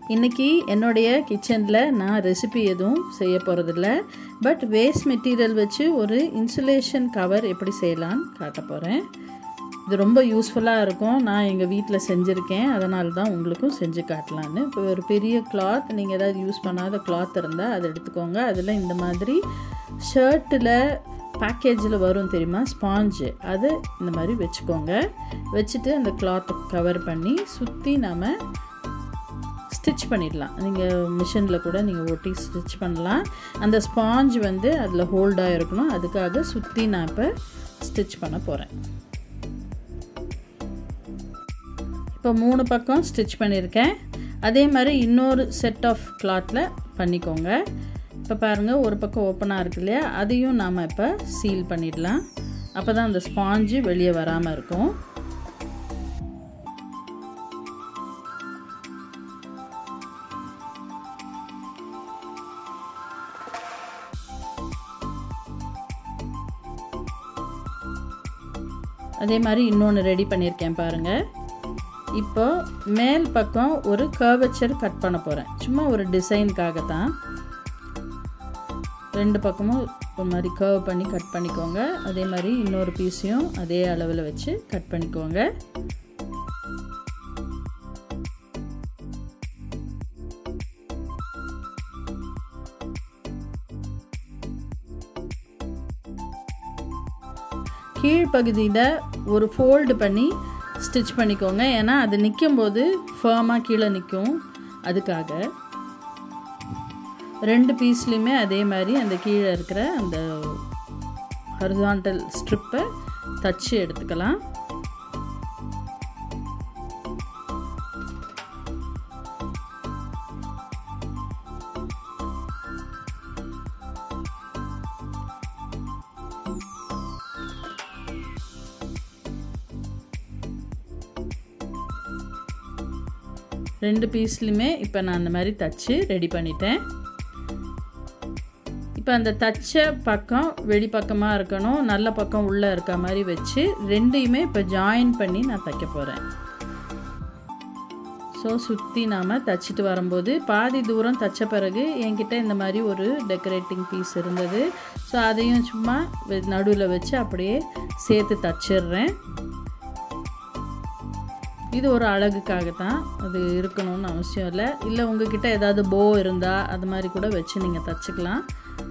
இன்றைக்கி என்னுடைய கிச்சனில் நான் ரெசிபி எதுவும் செய்ய போகிறதில்ல பட் வேஸ்ட் மெட்டீரியல் வச்சு ஒரு இன்சுலேஷன் கவர் எப்படி செய்யலான்னு காட்ட போகிறேன் இது ரொம்ப யூஸ்ஃபுல்லாக இருக்கும் நான் எங்கள் வீட்டில் செஞ்சுருக்கேன் அதனால தான் உங்களுக்கும் செஞ்சு காட்டலான்னு இப்போ ஒரு பெரிய கிளாத் நீங்கள் ஏதாவது யூஸ் பண்ணாத கிளாத் இருந்தால் அதை எடுத்துக்கோங்க அதில் இந்த மாதிரி ஷர்ட்டில் பேக்கேஜில் வரும் தெரியுமா ஸ்பாஞ்சு அது இந்த மாதிரி வச்சுக்கோங்க வச்சுட்டு அந்த கிளாத்தை கவர் பண்ணி சுற்றி நாம் ஸ்டிச் பண்ணிடலாம் நீங்கள் மிஷினில் கூட நீங்கள் ஒட்டி ஸ்டிச் பண்ணலாம் அந்த ஸ்பாஞ்ச் வந்து அதில் ஹோல்டாக இருக்கணும் அதுக்காக சுற்றி நான் இப்போ ஸ்டிச் பண்ண போகிறேன் இப்போ மூணு பக்கம் ஸ்டிச் பண்ணியிருக்கேன் அதே மாதிரி இன்னொரு செட் ஆஃப் கிளாத்தில் பண்ணிக்கோங்க இப்போ பாருங்கள் ஒரு பக்கம் ஓப்பனாக இருக்கு இல்லையா அதையும் நாம் இப்போ சீல் பண்ணிடலாம் அப்போ தான் அந்த ஸ்பாஞ்சு வெளியே வராமல் இருக்கும் அதே மாதிரி இன்னொன்று ரெடி பண்ணியிருக்கேன் பாருங்கள் இப்போ மேல் பக்கம் ஒரு கர்வச்சர் கட் பண்ண போகிறேன் சும்மா ஒரு டிசைனுக்காக தான் ரெண்டு பக்கமும் ஒரு மாதிரி கர்வ் பண்ணி கட் பண்ணிக்கோங்க அதே மாதிரி இன்னொரு பீஸையும் அதே அளவில் வச்சு கட் பண்ணிக்கோங்க கீழ்ப்பகுதியில் ஒரு ஃபோல்டு பண்ணி ஸ்டிச் பண்ணிக்கோங்க ஏன்னா அது நிற்கும் போது ஃபேமாக கீழே நிற்கும் அதுக்காக ரெண்டு பீஸ்லேயுமே அதே மாதிரி அந்த கீழே இருக்கிற அந்த ஹரிசாண்டல் ஸ்ட்ரிப்பை தச்சு எடுத்துக்கலாம் ரெண்டு பீஸ்லையுமே இப்போ நான் அந்த மாதிரி தச்சு ரெடி பண்ணிட்டேன் இப்போ அந்த தச்ச பக்கம் வெளிப்பக்கமாக இருக்கணும் நல்ல பக்கம் உள்ளே இருக்க மாதிரி வச்சு ரெண்டையுமே இப்போ ஜாயின் பண்ணி நான் தைக்க போகிறேன் ஸோ சுற்றி நாம் தச்சுட்டு வரும்போது பாதி தூரம் தைச்ச பிறகு என்கிட்ட இந்த மாதிரி ஒரு டெக்கரேட்டிங் பீஸ் இருந்தது ஸோ அதையும் சும்மா நடுவில் வச்சு அப்படியே சேர்த்து தச்சிடுறேன் இது ஒரு அழகுக்காக தான் அது இருக்கணும்னு அவசியம் இல்லை இல்லை உங்ககிட்ட ஏதாவது போ இருந்தால் அது மாதிரி கூட வச்சு நீங்கள் தச்சுக்கலாம்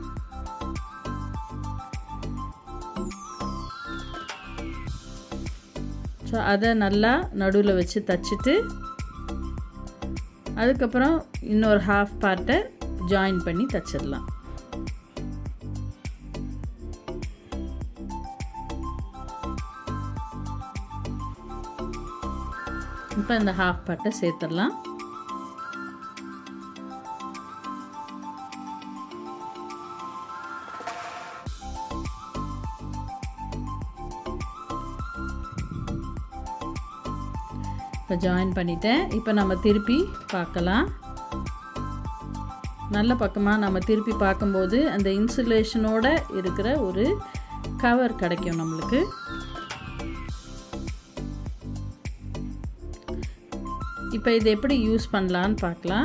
ஸோ அதை நல்லா நடுவில் வச்சு தச்சுட்டு அதுக்கப்புறம் இன்னொரு ஹாஃப் பார்ட்டை ஜாயின் பண்ணி தச்சிடலாம் இப்போ இந்த ஹாஃப் பார்ட்டை சேர்த்துடலாம் இப்போ ஜாயின் பண்ணிட்டேன் இப்போ நம்ம திருப்பி பார்க்கலாம் நல்ல பக்கமாக நம்ம திருப்பி பார்க்கும்போது அந்த இன்சுலேஷனோட இருக்கிற ஒரு கவர் கிடைக்கும் நம்மளுக்கு இப்போ இது எப்படி யூஸ் பண்ணலான்னு பார்க்கலாம்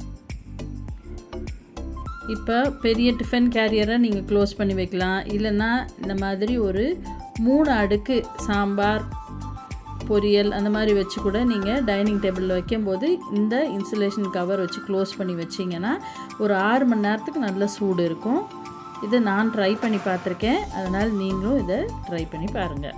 இப்போ பெரிய டிஃபன் கேரியரை நீங்கள் க்ளோஸ் பண்ணி வைக்கலாம் இல்லைன்னா இந்த மாதிரி ஒரு மூணு அடுக்கு சாம்பார் பொரியல் அந்த மாதிரி வச்சு கூட நீங்கள் டைனிங் டேபிளில் வைக்கும்போது இந்த இன்சுலேஷன் கவர் வச்சு க்ளோஸ் பண்ணி வச்சிங்கன்னா ஒரு ஆறு மணி நேரத்துக்கு நல்ல சூடு இருக்கும் இதை நான் ட்ரை பண்ணி பார்த்துருக்கேன் அதனால் நீங்களும் இதை ட்ரை பண்ணி பாருங்கள்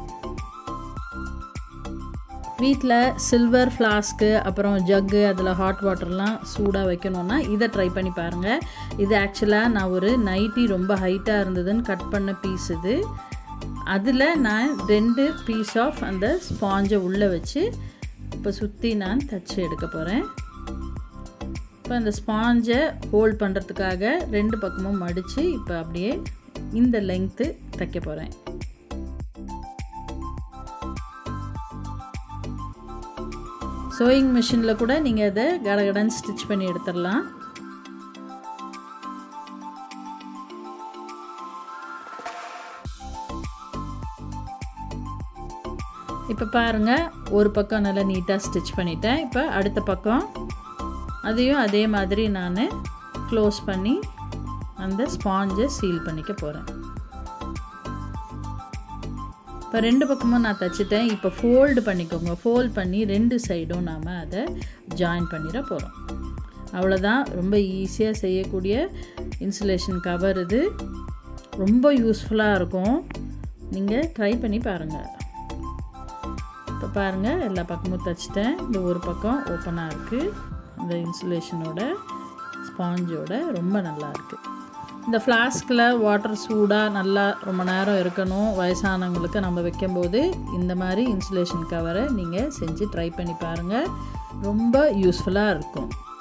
வீட்டில் சில்வர் ஃப்ளாஸ்க்கு அப்புறம் ஜக்கு அதில் ஹாட் வாட்டர்லாம் சூடாக வைக்கணுன்னா இதை ட்ரை பண்ணி பாருங்கள் இது ஆக்சுவலாக நான் ஒரு நைட்டி ரொம்ப ஹைட்டாக இருந்ததுன்னு கட் பண்ண பீஸ் இது அதில் நான் ரெண்டு பீஸ் ஆஃப் அந்த ஸ்பாஞ்சை உள்ளே வச்சு இப்போ சுற்றி நான் தச்சு எடுக்க போகிறேன் இப்போ அந்த ஸ்பாஞ்சை ஹோல்ட் பண்ணுறதுக்காக ரெண்டு பக்கமும் மடித்து இப்போ அப்படியே இந்த லெங்க்த்து தைக்க போகிறேன் சோயிங் மிஷினில் கூட நீங்கள் அதை கடகடன்னு ஸ்டிச் பண்ணி எடுத்துடலாம் இப்போ பாருங்கள் ஒரு பக்கம் நல்லா நீட்டாக ஸ்டிச் பண்ணிட்டேன் இப்போ அடுத்த பக்கம் அதையும் அதே மாதிரி நான் க்ளோஸ் பண்ணி அந்த ஸ்பாஞ்சை சீல் பண்ணிக்க போகிறேன் இப்போ ரெண்டு பக்கமும் நான் தைச்சிட்டேன் இப்போ ஃபோல்டு பண்ணிக்கோங்க ஃபோல்ட் பண்ணி ரெண்டு சைடும் நாம் அதை ஜாயின் பண்ணிட போகிறோம் அவ்வளோதான் ரொம்ப ஈஸியாக செய்யக்கூடிய இன்சுலேஷன் கவர் இது ரொம்ப யூஸ்ஃபுல்லாக இருக்கும் நீங்கள் ட்ரை பண்ணி பாருங்கள் இப்போ பாருங்கள் எல்லா பக்கமும் தைச்சிட்டேன் இந்த ஒரு பக்கம் ஓப்பனாக இருக்குது அந்த இன்சுலேஷனோட ஸ்பாஞ்சோட ரொம்ப நல்லா இருக்குது இந்த ஃப்ளாஸ்கில் வாட்டர் சூடாக நல்லா ரொம்ப நேரம் இருக்கணும் வயசானவங்களுக்கு நம்ம வைக்கும்போது இந்த மாதிரி இன்சுலேஷன் கவரை நீங்கள் செஞ்சு ட்ரை பண்ணி பாருங்கள் ரொம்ப யூஸ்ஃபுல்லாக இருக்கும்